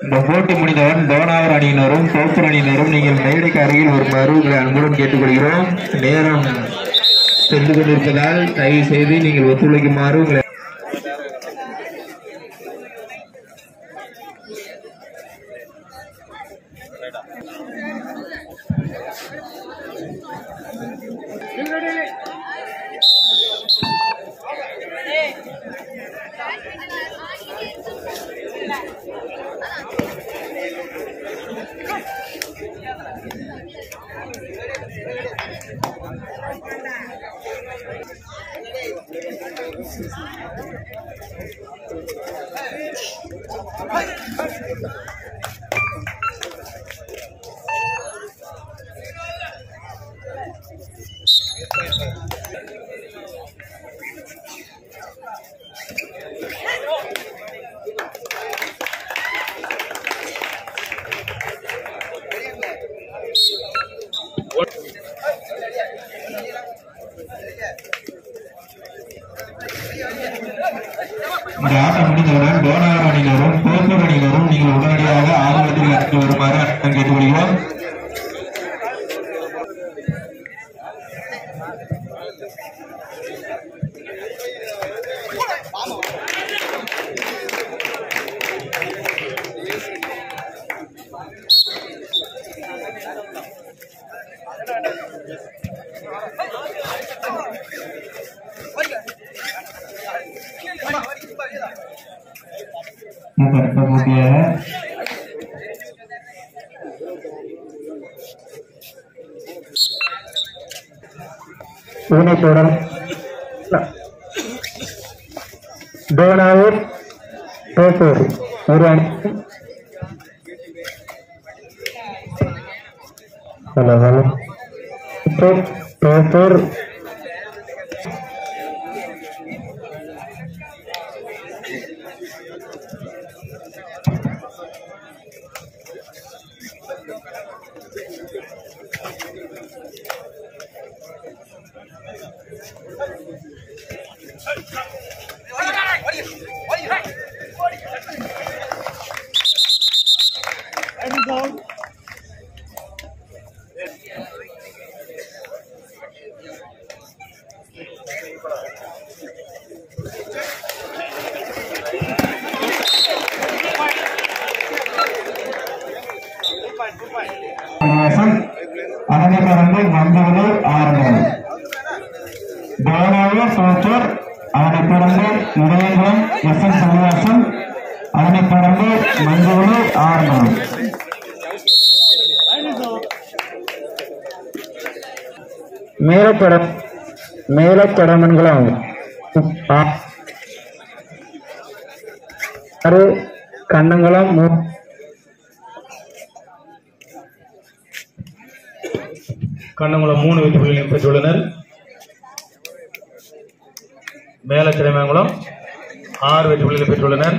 இந்த போட்டி முடிந்தவன் தோனாவர் அணியினரும் தோப்பூர் அணியினரும் நீங்கள் மேடைக்கு அருகில் வருமாறு உங்களை அன்புடன் கேட்டுக்கொள்கிறோம் நேரம் சென்று கொண்டிருப்பதால் தயவு செய்து நீங்கள் ஒத்துழைக்குமாறு உங்களை இந்த ஆட்டம் முடிந்தவுடன் தோனாவர் அணியினரும் தோப்பூர் அணியினரும் நீங்கள் உடனடியாக ஆர்வத்தில் இருந்து வருமாறு அன்புடன் கேட்டுக்கொள்கிறோம் இதற்கு அடுத்த போட்டியாக ஊனத்துடன் தோனாவூர் தோப்பூர் ஒரு அணி ஹலோ ஹலோ தோப் தோப்பூர் சன்னிவாசம் அதனை தொடர்ந்து மந்தவலூர் ஆரம்பம் தோனாவூர் தோப்பூர் அதனை தொடர்ந்து இடையகுளம் எஸ் என் சன்னிவாசம் அதனை தொடர்ந்து மந்தவலூர் ஆரம்பம் மேலப்படம் மேலப்படமன்குளம் ஆ- ஆறு கண்ணங்குளம் மூ- கண்ணங்குளம் மூணு வெற்றி புள்ளிகள் பெற்றுள்ளனர் மேலச்சிறைமங்கலம் ஆறு வெற்றி புள்ளிகள் பெற்றுள்ளனர்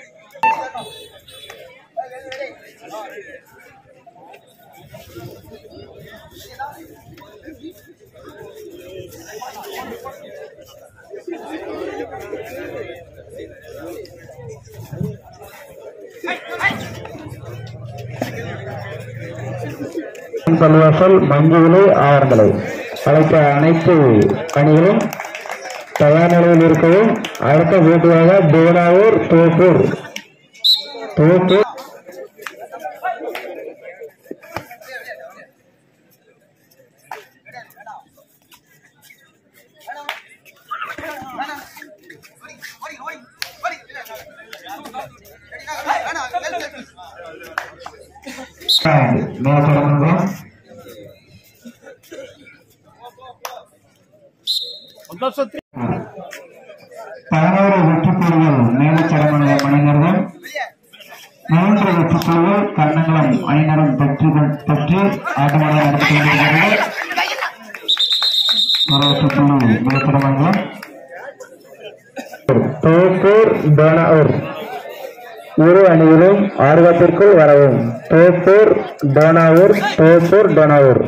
பல்வாசல் மஞ்சுவிலை ஆவரமலை அழைத்த அனைத்து அணிகளும் தயார் நிலையில் இருக்கவும் அடுத்த போட்டியாக தோனாவூர் தோப்பூர் தோப்பூர் மேலப்படமன்குளம் பதினோரு வெற்றி புள்ளிகள் மேலச்சடமலை அணியினர்கள் மூன்று வெற்றி புள்ளிகள் கண்ணங்குளம் அணியினரும் பெற்று பெற்று ஆட்டமாக நடத்தி கொண்டிருக்கிறது ஒரு வெற்றி புள்ளி மேலச்சடமங்கலம் தோப்பூர் தோனாவூர் இரு அணியிலும் ஆர்வத்திற்குள் வரவும் தோப்பூர் தோனாவூர் தோப்பூர் தோனாவூர்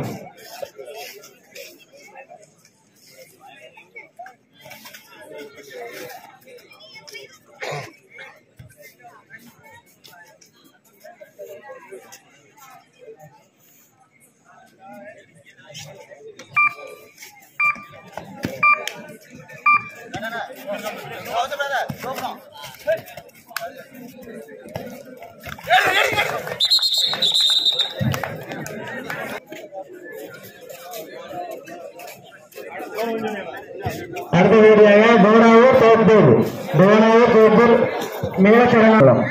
அடுத்தபடியாக டோனாவூர் தோப்பூர் டோனாவூர் தோப்பூர் மேலச்சடங்குளம்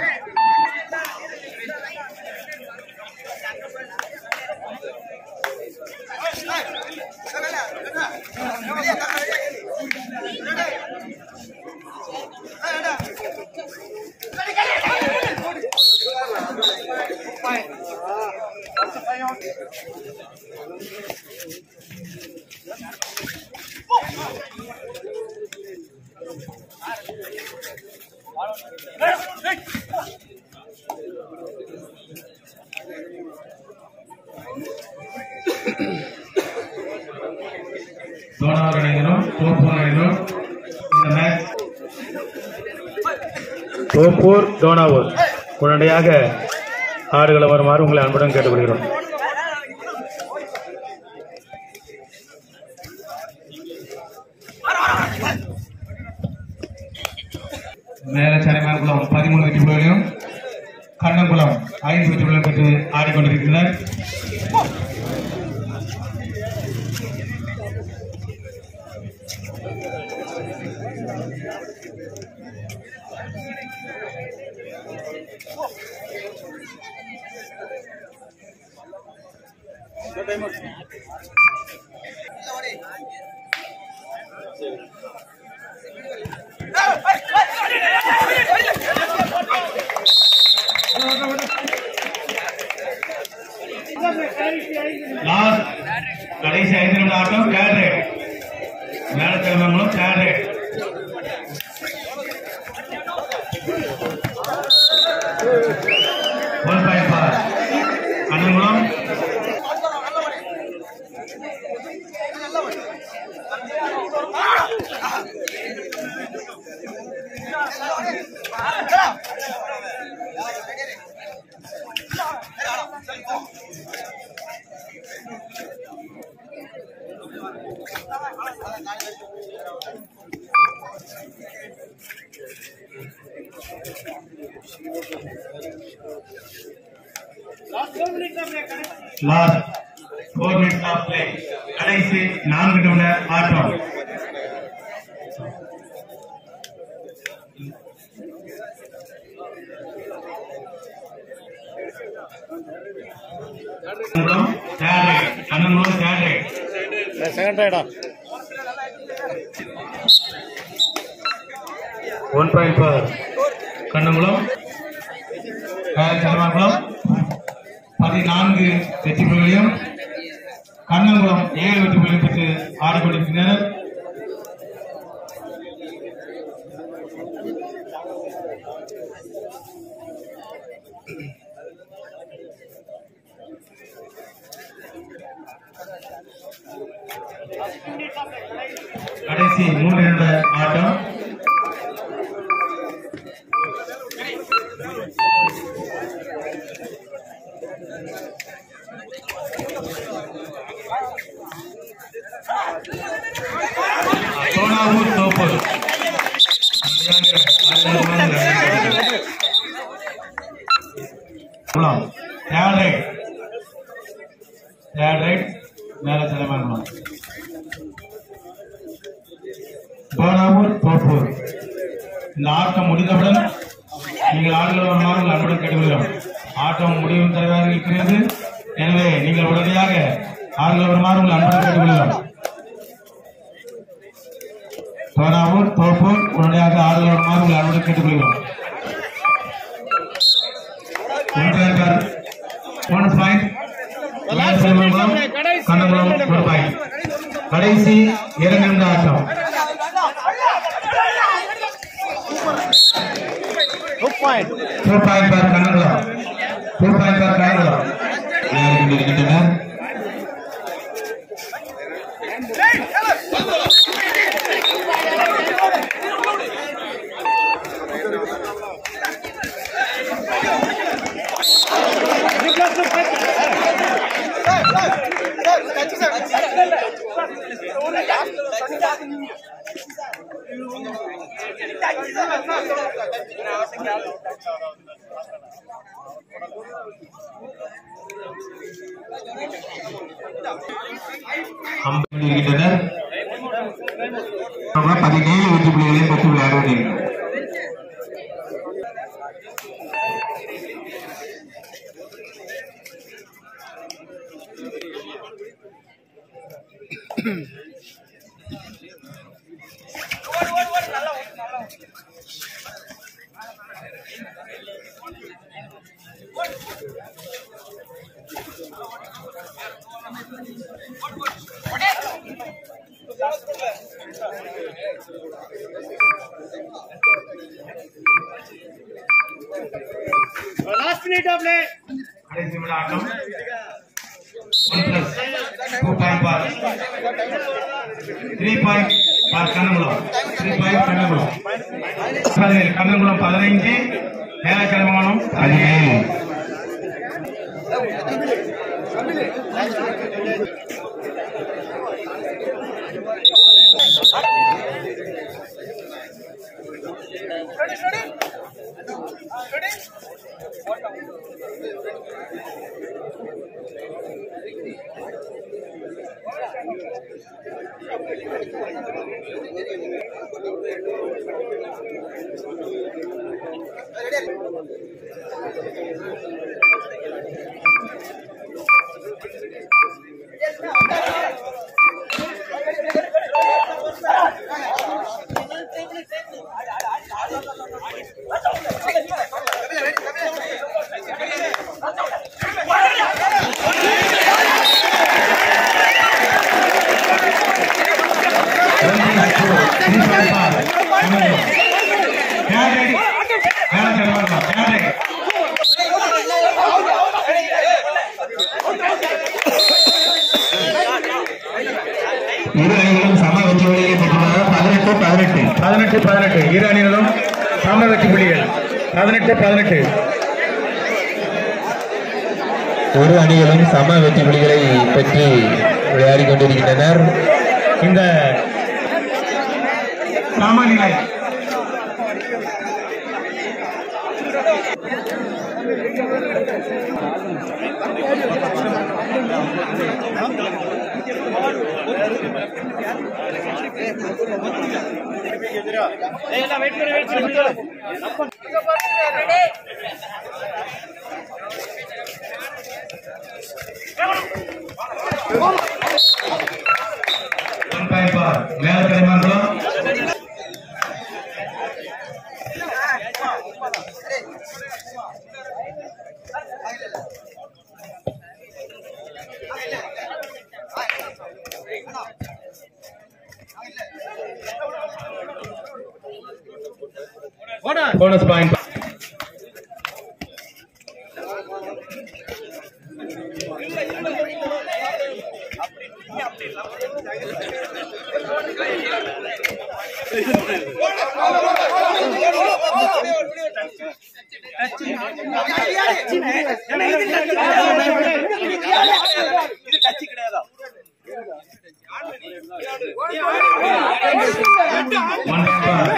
தோனாவர் அணியினரும் தோப்பூர் அணியினரும் இந்த மேட்ச் தோப்பூர் தோனாவூர் உடனடியாக ஆடுகளை வருமாறு உங்களை அன்புடன் கேட்டுக்கொள்கிறோம் மேல சடைமான்குளம் பதிமூணு வெற்றி புள்ளிகளையும் கண்ணங்குளம் ஐந்து வெற்றி புள்ளிகளும் பெற்று ஆடிக்கொண்டிருக்கின்றனர் லாஸ்ட் கடைசி ஐந்து நிமிட ஆட்டம் தேர்ட் ரேட் மேலக்கிழமங்களும் third raid one point for Annankulam last four minutes of play கடைசி நான்கு நிமிட ஆட்டம் Annankulam third raid Annankulam third raid second ரைடா one point for Kannankulam Karumankulam பதினான்கு வெற்றி புள்ளிகளையும் கண்ணங்குளம் ஏழு வெற்றி புள்ளிகளையும் பெற்று ஆடிக்கொண்டிருக்கின்றனர் கடைசி மூன்று நிமிட ஆட்டம் சோனாவூர் தோப்பூர் குளம் தேர்ட் ரைட் தேர்ட் ரைட் மேல தலைமங்கலம் சோனாவூர் தோப்பூர் இந்த ஆட்டம் முடிந்தவுடன் நீங்கள் ஆடுகள் வருமாறு உங்கள் அன்புடன் கேட்டுக்கொள்கிறோம் ஆட்டம் முடிவும் தருவாக இருக்கிறது எனவே நீங்கள் உடனடியாக ஆடுகள் வருமாறு உங்கள் அன்புடன் கேட்டுக்கொள்கிறோம் சோனாவூர் தோப்பூர் உடனடியாக ஆடுகள் வருமாறு உங்கள் அன்புடன் கேட்டுக்கொள்கிறோம் ஒன்றார் போனஸ் பாயிண்ட் கண்ணங்குளம் ஒரு பாயிண்ட் கடைசி இரண்டு நிமிட ஆட்டம் two point for Kannankulam two point for Kannankulam விளையாடிக் கொண்டிருக்கின்றனர் இருக்கின்றனர் பதினேழு வெற்றி புள்ளிகளை பெற்று விளையாடுவீர்கள் கடைசி நிமிட ஆட்டம் one plus two point for three point for Kannankulam three point Kannankulam பதினேழு கண்ணங்குளம் பதினைஞ்சு மேலக்கிழமங்கலம் பதினேழு த்ரீ பாயிண்ட் பார் கண்ணங்குளம் பேட் மேலக்கிழமங்கலம் பேட் இரு அணிகளும் சம வெற்றி புள்ளிகளை பெற்றுள்ளனர் பதினெட்டு பதினெட்டு பதினெட்டு பதினெட்டு இரு அணிகளும் சம வெற்றி புள்ளிகள் பதினெட்டு பதினெட்டு ஒரு அணிகளும் சம வெற்றி புள்ளிகளை பெற்று விளையாடி கொண்டிருக்கின்றனர் இந்த சமநிலை one point for Melakkizhamangalam bonus point one for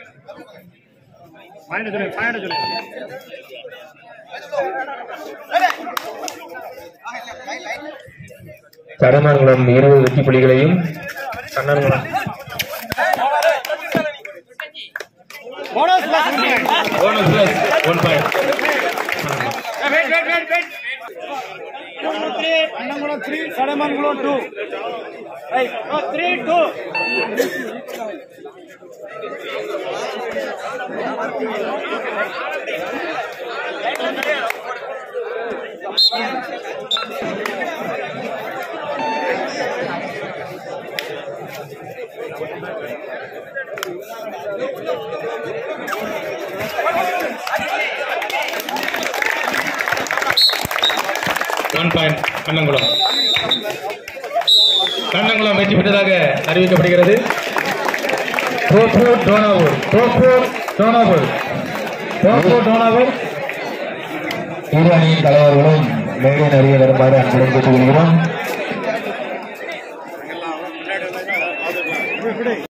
Kadamangalam இருபது வெற்றி புள்ளிகளையும் Kannankulam bonus plus one point Annankulam three சடமங்குளம் two three two one point Kannankulam Kannankulam வெற்றி பெற்றதாக அறிவிக்கப்படுகிறது தோப்பூர் டோனாவூர் தோப்பூர் டோனாவூர் தோப்பூர் டோனாவூர் இரு அணியின் தலைவர்களும் மேடை அறிய வருமாறு அன்புடன் கேட்டுக்கொள்கிறோம்